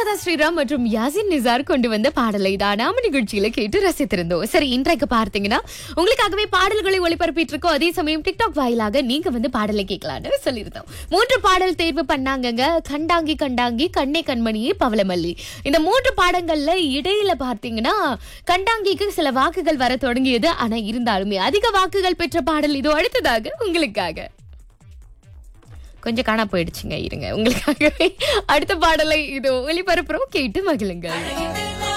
அனுராதா ஸ்ரீராம் மற்றும் யாசின் நிசார் கொண்டு வந்த பாடலை தான் நாம நிகழ்ச்சியில கேட்டு ரசித்திருந்தோம் சரி இன்றைக்கு பார்த்தீங்கன்னா உங்களுக்காகவே பாடல்களை ஒளிபரப்பிட்டு இருக்கோம் அதே சமயம் டிக்டாக் வாயிலாக நீங்க வந்து பாடலை கேட்கலாம்னு சொல்லியிருந்தோம் மூன்று பாடல் தேர்வு பண்ணாங்கங்க கண்டாங்கி கண்டாங்கி கண்ணே கண்மணியே பவளமல்லி இந்த மூன்று பாடங்கள்ல இடையில பார்த்தீங்கன்னா கண்டாங்கிக்கு சில வாக்குகள் வர தொடங்கியது ஆனா இருந்தாலுமே அதிக வாக்குகள் பெற்ற பாடல் இதோ அடுத்ததாக உங்களுக்காக கொஞ்சம் காணா போயிடுச்சுங்க இருங்க உங்களுக்காகவே அடுத்த பாடலை இதோ ஒளிபரப்புறோம் கேட்டு மகிழுங்கள்